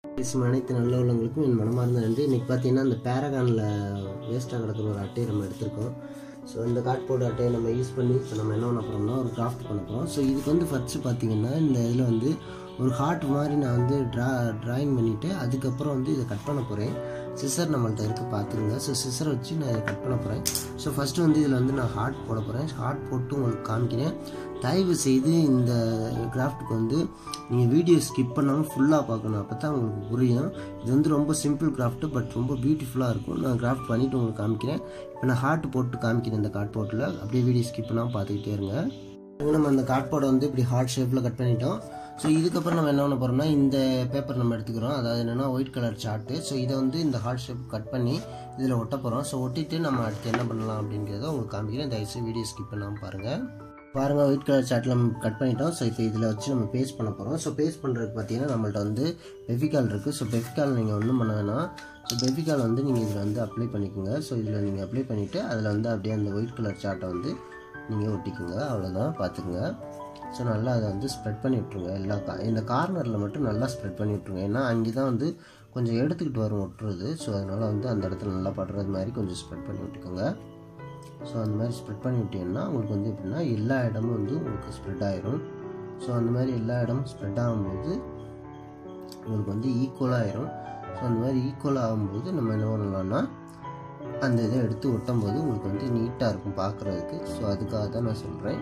பேசும் அனைத்து நல்ல உள்ளவங்களுக்கும் என் மனமார்ந்த நன்றி இன்றைக்கி பார்த்தீங்கன்னா இந்த பேரகானில் வேஸ்ட்டாக கிடக்கிற ஒரு அட்டையை நம்ம எடுத்திருக்கோம் ஸோ இந்த கார்ட்போர்டு அட்டையை நம்ம யூஸ் பண்ணி இப்போ நம்ம என்ன பண்ண போகிறோம்னா ஒரு கிராஃப்ட் பண்ண போகிறோம் ஸோ இதுக்கு வந்து ஃபஸ்ட்டு பார்த்தீங்கன்னா இந்த இதில் வந்து ஒரு ஹார்ட் மாதிரி நான் வந்து ட்ரா ட்ராயிங் பண்ணிவிட்டு அதுக்கப்புறம் வந்து இதை கட் பண்ண போகிறேன் சிசர் நம்மள்ட்ட இருக்குது பார்த்துருங்க ஸோ சிசரை வச்சு நான் இதை கட் பண்ண போகிறேன் ஸோ ஃபஸ்ட்டு வந்து இதில் வந்து நான் ஹார்ட் போட போகிறேன் ஹார்ட் போட்டு உங்களுக்கு காமிக்கிறேன் தயவு செய்து இந்த கிராஃப்ட்டுக்கு வந்து நீங்கள் வீடியோ ஸ்கிப் பண்ணாமல் ஃபுல்லாக பார்க்கணும் அப்போ தான் உங்களுக்கு புரியும் இது வந்து ரொம்ப சிம்பிள் கிராஃப்ட்டு பட் ரொம்ப பியூட்டிஃபுல்லாக இருக்கும் நான் கிராஃப்ட் பண்ணிவிட்டு உங்களுக்கு காமிக்கிறேன் இப்போ நான் ஹார்ட் போட்டு காமிக்கிறேன் இந்த கார்ட் போர்ட்டில் அப்படியே வீடியோ ஸ்கிப் பண்ணாமல் பார்த்துக்கிட்டே இருங்க நம்ம அந்த கார்ட் போர்டை வந்து இப்படி ஹார்ட் ஷேப்பில் கட் பண்ணிட்டோம் ஸோ இதுக்கப்புறம் நம்ம என்ன பண்ண போகிறோம்னா இந்த பேப்பர் நம்ம எடுத்துக்கிறோம் அதாவது என்னென்னா ஒயிட் கலர் சார்ட்டு ஸோ இதை வந்து இந்த ஹார்ட் ஷேப் கட் பண்ணி இதில் ஒட்ட போகிறோம் ஸோ ஒட்டிட்டு நம்ம அடுத்து என்ன பண்ணலாம் அப்படிங்கிறத உங்களுக்கு காமிக்கிறேன் தயவுசெய்து வீடியோ ஸ்கிப் பண்ணாமல் பாருங்கள் பாருங்கள் ஒயிட் கலர் சார்ட்டில் நம்ம கட் பண்ணிட்டோம் ஸோ இப்போ இதில் வச்சு நம்ம பேஸ்ட் பண்ண போகிறோம் ஸோ பேஸ்ட் பண்ணுறதுக்கு பார்த்தீங்கன்னா நம்மள்ட்ட வந்து பெஃபிகால் இருக்குது ஸோ பெஃபிகால் நீங்கள் ஒன்றும் பண்ண வேணாம் ஸோ பெஃபிகால் வந்து நீங்கள் இதில் வந்து அப்ளை பண்ணிக்கோங்க ஸோ இதில் நீங்கள் அப்ளை பண்ணிவிட்டு அதில் வந்து அப்படியே அந்த ஒயிட் கலர் சார்ட்டை வந்து நீங்கள் ஒட்டிக்கோங்க அவ்வளோதான் பார்த்துக்குங்க ஸோ நல்லா அதை வந்து ஸ்ப்ரெட் பண்ணி விட்ருங்க எல்லா கா இந்த கார்னரில் மட்டும் நல்லா ஸ்ப்ரெட் பண்ணி விட்ருங்க ஏன்னா அங்கே தான் வந்து கொஞ்சம் எடுத்துக்கிட்டு வரும் ஒட்டுறது ஸோ அதனால் வந்து அந்த இடத்துல நல்லா படுறது மாதிரி கொஞ்சம் ஸ்ப்ரெட் பண்ணி விட்டுக்கோங்க ஸோ அந்த மாதிரி ஸ்ப்ரெட் பண்ணி விட்டிங்கன்னா உங்களுக்கு வந்து எப்படின்னா எல்லா இடமும் வந்து உங்களுக்கு ஸ்ப்ரெட் ஆயிரும் ஸோ அந்த மாதிரி எல்லா இடமும் ஸ்ப்ரெட் ஆகும்போது உங்களுக்கு வந்து ஈக்குவலாக ஆயிரும் ஸோ அந்த மாதிரி ஈக்குவல் ஆகும்போது நம்ம என்ன பண்ணலாம்னா அந்த இதை எடுத்து ஒட்டும் போது உங்களுக்கு வந்து நீட்டாக இருக்கும் பார்க்குறதுக்கு ஸோ அதுக்காக தான் நான் சொல்கிறேன்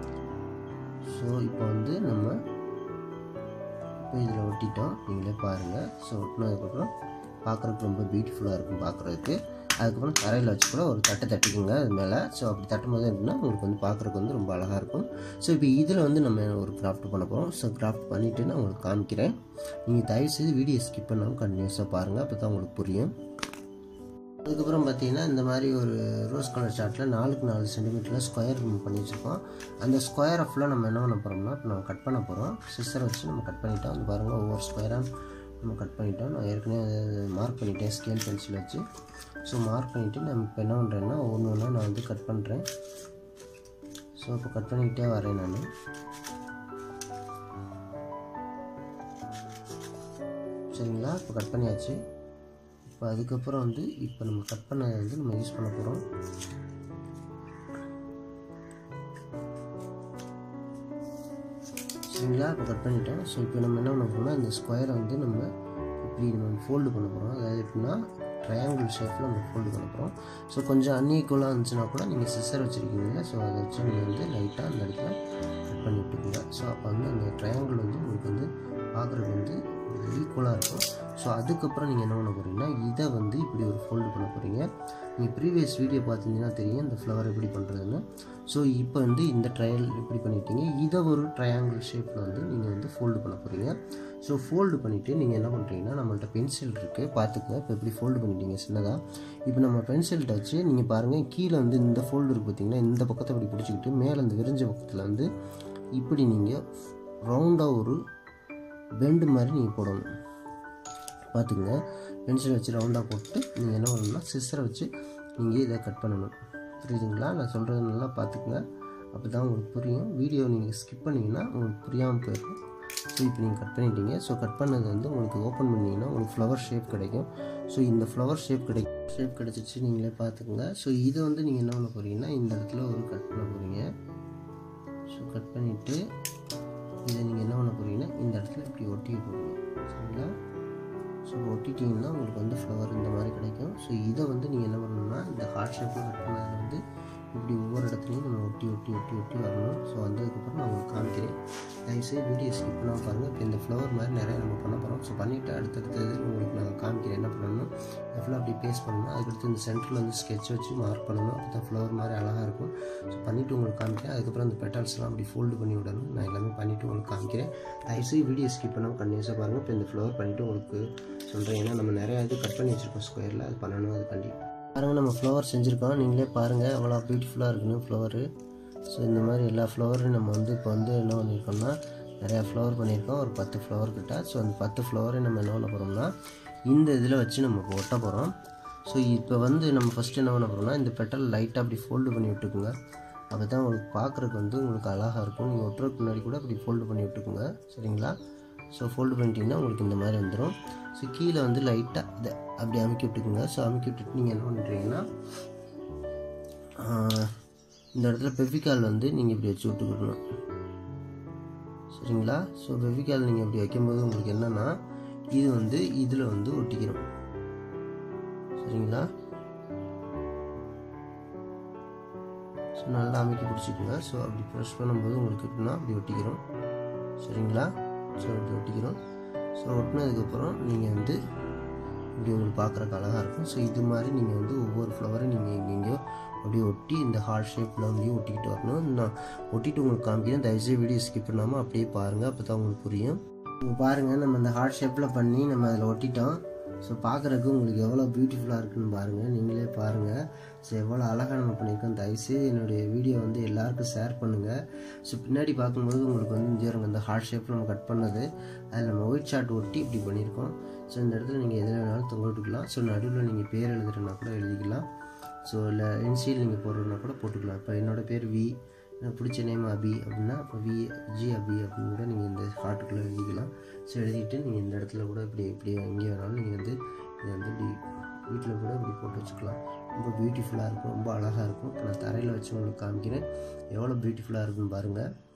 ஸோ இப்போ வந்து நம்ம இப்போ இதில் ஒட்டிட்டோம் நீங்களே பாருங்கள் ஸோ ஒட்டினதுக்கப்புறம் பார்க்குறதுக்கு ரொம்ப பியூட்டிஃபுல்லாக இருக்கும் பார்க்குறதுக்கு அதுக்கப்புறம் தரையில் வச்சு கூட ஒரு தட்டை தட்டிக்குங்க அது மேலே ஸோ அப்படி தட்டும் போது எப்படின்னா உங்களுக்கு வந்து பார்க்குறதுக்கு வந்து ரொம்ப அழகாக இருக்கும் ஸோ இப்போ இதில் வந்து நம்ம ஒரு கிராஃப்ட் பண்ண போகிறோம் ஸோ கிராஃப்ட் பண்ணிவிட்டு நான் உங்களுக்கு காமிக்கிறேன் நீங்கள் தயவுசெய்து வீடியோ ஸ்கிப் பண்ணாமல் கண்டினியூஸாக பாருங்கள் அப்போ தான் உங்களுக்கு புரியும் அதுக்கப்புறம் பார்த்தீங்கன்னா இந்த மாதிரி ஒரு ரோஸ் கலர் சார்ட்டில் நாலுக்கு நாலு சென்டிமீட்டரில் ஸ்கொயர் பண்ணி வச்சுருக்கோம் அந்த ஸ்கொயரை ஃபுல்லாக நம்ம என்ன பண்ண போகிறோம்னா இப்போ நம்ம கட் பண்ண போகிறோம் சிஸ்டரை வச்சு நம்ம கட் பண்ணிட்டோம் அது பாருங்கள் ஒவ்வொரு ஸ்கொயராக நம்ம கட் பண்ணிட்டோம் நான் ஏற்கனவே மார்க் பண்ணிட்டேன் ஸ்கேல் பென்சில் வச்சு ஸோ மார்க் பண்ணிவிட்டு நம்ம இப்போ என்ன பண்ணுறேன்னா ஒன்று ஒன்றா நான் வந்து கட் பண்ணுறேன் ஸோ இப்போ கட் பண்ணிக்கிட்டே வரேன் நான் சரிங்களா இப்போ கட் பண்ணியாச்சு இப்போ அதுக்கப்புறம் வந்து இப்போ நம்ம கட் பண்ணதை வந்து நம்ம யூஸ் பண்ண போகிறோம் சரிங்களா இப்போ கட் பண்ணிட்டோம் ஸோ இப்போ நம்ம என்ன பண்ண போகிறோம்னா இந்த ஸ்கொயரை வந்து நம்ம இப்படி நம்ம ஃபோல்டு பண்ண போகிறோம் அதாவது எப்படின்னா ட்ரையாங்கிள் ஷேப்பில் நம்ம ஃபோல்டு பண்ண போகிறோம் ஸோ கொஞ்சம் அன்ஈக்குவலாக இருந்துச்சுன்னா கூட நீங்கள் சிசர் வச்சுருக்கீங்க ஸோ அதை வச்சு நீங்கள் வந்து லைட்டாக அந்த இடத்துல கட் பண்ணி விட்டுக்கோங்க ஸோ அப்போ வந்து அந்த ட்ரையாங்கிள் வந்து உங்களுக்கு வந்து பார்க்குறதுக்கு வந்து ஈக்குவலாக இருக்கும் ஸோ அதுக்கப்புறம் நீங்கள் என்ன பண்ண போகிறீங்கன்னா இதை வந்து இப்படி ஒரு ஃபோல்டு பண்ண போகிறீங்க நீங்கள் ப்ரீவியஸ் வீடியோ பார்த்தீங்கன்னா தெரியும் இந்த ஃப்ளவர் எப்படி பண்ணுறதுன்னு ஸோ இப்போ வந்து இந்த ட்ரையல் இப்படி பண்ணிட்டீங்க இதை ஒரு ட்ரையாங்கிள் ஷேப்பில் வந்து நீங்கள் வந்து ஃபோல்டு பண்ண போகிறீங்க ஸோ ஃபோல்டு பண்ணிவிட்டு நீங்கள் என்ன பண்ணுறீங்கன்னா நம்மள்ட்ட பென்சில் இருக்குது பார்த்துக்கங்க இப்போ எப்படி ஃபோல்டு பண்ணிட்டீங்க சின்னதாக இப்போ நம்ம பென்சில்கிட்ட வச்சு நீங்கள் பாருங்கள் கீழே வந்து இந்த ஃபோல்டு இருக்குது பார்த்தீங்கன்னா இந்த பக்கத்தை இப்படி பிடிச்சிக்கிட்டு மேலே இந்த விரிஞ்ச பக்கத்தில் வந்து இப்படி நீங்கள் ரவுண்டாக ஒரு பெண்டு மாதிரி நீங்கள் போடணும் பார்த்துக்குங்க பென்சில் வச்சு ரவுண்டாக போட்டு நீங்கள் என்ன பண்ணணும்னா சிஸ்டரை வச்சு நீங்கள் இதை கட் பண்ணணும் புரியுதுங்களா நான் சொல்கிறது நல்லா பார்த்துக்குங்க அப்போ தான் உங்களுக்கு புரியும் வீடியோ நீங்கள் ஸ்கிப் பண்ணிங்கன்னா உங்களுக்கு புரியாமல் போயிருக்கும் ஸோ இப்போ நீங்கள் கட் பண்ணிட்டீங்க ஸோ கட் பண்ணது வந்து உங்களுக்கு ஓப்பன் பண்ணிங்கன்னா உங்களுக்கு ஃப்ளவர் ஷேப் கிடைக்கும் ஸோ இந்த ஃப்ளவர் ஷேப் கிடைக்கும் ஷேப் கிடச்சிச்சு நீங்களே பார்த்துக்குங்க ஸோ இதை வந்து நீங்கள் என்ன பண்ண போகிறீங்கன்னா இந்த இடத்துல ஒரு கட் பண்ண போகிறீங்க ஸோ கட் பண்ணிவிட்டு இதை நீங்கள் என்ன பண்ண போகிறீங்கன்னா இந்த இடத்துல இப்படி ஒட்டி போகிறீங்க சரிங்களா ஸோ ஒட்டிட்டிங்கன்னா உங்களுக்கு வந்து ஃப்ளவர் இந்த மாதிரி கிடைக்கும் ஸோ இதை வந்து நீங்கள் என்ன பண்ணணும்னா இந்த ஹார்ட் ஷேப்பில் கட் பண்ணதில் வந்து இப்படி ஒவ்வொரு இடத்துலையும் நம்ம ஒட்டி ஒட்டி ஒட்டி ஒட்டி வரணும் ஸோ வந்ததுக்கப்புறம் நான் உங்களுக்கு காமிக்கிறேன் தயவுசெய்து வீடியோ ஸ்கிப் பண்ணாமல் பாருங்கள் இப்போ இந்த ஃப்ளவர் மாதிரி நிறைய நம்ம பண்ண போகிறோம் ஸோ பண்ணிவிட்டு அடுத்தடுத்தது உங்களுக்கு நாங்கள் காமிக்கிறேன் என்ன பண்ணணும் ஃபுல்லாக அப்படி பேஸ்ட் பண்ணணும் அதுக்கடுத்து இந்த சென்டரில் வந்து ஸ்கெட்ச் வச்சு மார்க் பண்ணணும் அப்போ தான் ஃப்ளவர் மாதிரி அழகாக இருக்கும் ஸோ பண்ணிவிட்டு உங்களுக்கு காமிக்கிறேன் அதுக்கப்புறம் அந்த பெட்டல்ஸ்லாம் அப்படி ஃபோல்டு பண்ணி விடணும் நான் எல்லாமே பண்ணிவிட்டு உங்களுக்கு காமிக்கிறேன் தயவுசெய்து வீடியோ ஸ்கிப் பண்ணாமல் கண்டினியூஸாக பாருங்கள் இப்போ இந்த ஃப்ளவர் பண்ணிவிட்டு உங்களுக்கு சொல்கிறேன் ஏன்னா நம்ம நிறையா இது கட் பண்ணி வச்சுருக்கோம் ஸ்கொயரில் அது பண்ணணும் அது கண்டி பாருங்கள் நம்ம ஃப்ளவர் செஞ்சுருக்கோம் நீங்களே பாருங்கள் அவ்வளோ பியூட்டிஃபுல்லாக இருக்குன்னு ஃப்ளவரு ஸோ இந்த மாதிரி எல்லா ஃப்ளவரும் நம்ம வந்து இப்போ வந்து என்ன பண்ணியிருக்கோம்னா நிறையா ஃப்ளவர் பண்ணியிருக்கோம் ஒரு பத்து ஃப்ளவர் கிட்ட ஸோ அந்த பத்து ஃப்ளவரை நம்ம என்ன பண்ண போகிறோம்னா இந்த இதில் வச்சு நம்ம இப்போ ஒட்ட போகிறோம் ஸோ இப்போ வந்து நம்ம ஃபஸ்ட்டு என்ன பண்ண போகிறோம்னா இந்த பெட்டல் லைட்டாக அப்படி ஃபோல்டு பண்ணி விட்டுக்குங்க அப்போ தான் உங்களுக்கு பார்க்குறதுக்கு வந்து உங்களுக்கு அழகாக இருக்கும் நீங்கள் ஒட்டுறதுக்கு முன்னாடி கூட அப்படி ஃபோல்டு பண்ணி விட்டுக்குங்க சரிங்களா ஸோ ஃபோல்டு பண்ணிட்டீங்கன்னா உங்களுக்கு இந்த மாதிரி வந்துடும் ஸோ கீழே வந்து லைட்டாக இதை அப்படி அமுக்கி விட்டுக்குங்க ஸோ அமுக்கி விட்டுட்டு நீங்கள் என்ன பண்ணுறீங்கன்னா ஆஹ், இந்த இடத்துல பெவிகால் வந்து நீங்கள் இப்படி வச்சு விட்டுக்கணும் சரிங்களா ஸோ பெவிகால் நீங்கள் இப்படி வைக்கும்போது உங்களுக்கு என்னென்னா இது வந்து இதில் வந்து ஒட்டிக்கிறோம் சரிங்களா ஸோ நல்லா அமைக்கி பிடிச்சிக்கோங்க ஸோ அப்படி ப்ரெஸ் பண்ணும்போது உங்களுக்கு எப்படின்னா அப்படி ஒட்டிக்கிறோம் சரிங்களா ஸோ அப்படி ஒட்டிக்கிறோம் ஸோ ஒட்டினதுக்கப்புறம் நீங்கள் வந்து இப்படி உங்களுக்கு பார்க்குறக்கு அழகாக இருக்கும் ஸோ இது மாதிரி நீங்கள் வந்து ஒவ்வொரு ஃப்ளவரும் நீங்கள் எங்கெங்கேயோ அப்படியே ஒட்டி இந்த ஹார்ட் ஷேப்பில் அப்படியே ஒட்டிக்கிட்டு வரணும் நான் ஒட்டிட்டு உங்களுக்கு காமிக்கிறேன் தயவுசெய்து வீடியோ ஸ்கிப் பண்ணாமல் அப்படியே பாருங்கள் அப்போ தான் உங்களுக்கு புரியும் இப்போ பாருங்கள் நம்ம இந்த ஹார்ட் ஷேப்பில் பண்ணி நம்ம அதில் ஒட்டிட்டோம் ஸோ பார்க்குறக்கு உங்களுக்கு எவ்வளோ பியூட்டிஃபுல்லாக இருக்குன்னு பாருங்கள் நீங்களே பாருங்கள் ஸோ எவ்வளோ அழகாக நம்ம பண்ணியிருக்கோம் தயவுசெய்து என்னுடைய வீடியோ வந்து எல்லாருக்கும் ஷேர் பண்ணுங்கள் ஸோ பின்னாடி பார்க்கும்போது உங்களுக்கு வந்து இங்கே இருங்க இந்த ஹார்ட் ஷேப்பில் நம்ம கட் பண்ணது அதில் நம்ம ஒயிட் ஷார்ட் ஒட்டி இப்படி பண்ணியிருக்கோம் ஸோ இந்த இடத்துல நீங்கள் எதில் வேணாலும் தொங்க விட்டுக்கலாம் ஸோ நடுவில் நீங்கள் பேர் எழுதுறதுனா கூட எழுதிக்கலாம் ஸோ இல்லை இன்சியல் நீங்கள் போடுறதுனா கூட போட்டுக்கலாம் இப்போ என்னோட பேர் வி எனக்கு பிடிச்ச நேம் அபி அப்படின்னா இப்போ வி ஜி அபி அப்படின்னு கூட நீங்கள் இந்த ஹார்ட்டுக்குள்ளே எழுதிக்கலாம் ஸோ எழுதிட்டு நீங்கள் இந்த இடத்துல கூட இப்படி இப்படி எங்கே வேணாலும் நீங்கள் வந்து இதை வந்து இப்படி வீட்டில் கூட இப்படி போட்டு வச்சுக்கலாம் ரொம்ப பியூட்டிஃபுல்லாக இருக்கும் ரொம்ப அழகாக இருக்கும் இப்போ நான் தரையில் வச்சு உங்களுக்கு காமிக்கிறேன் எவ்வளோ பியூட்டிஃபுல்லாக இருக்குன்னு பாருங்கள்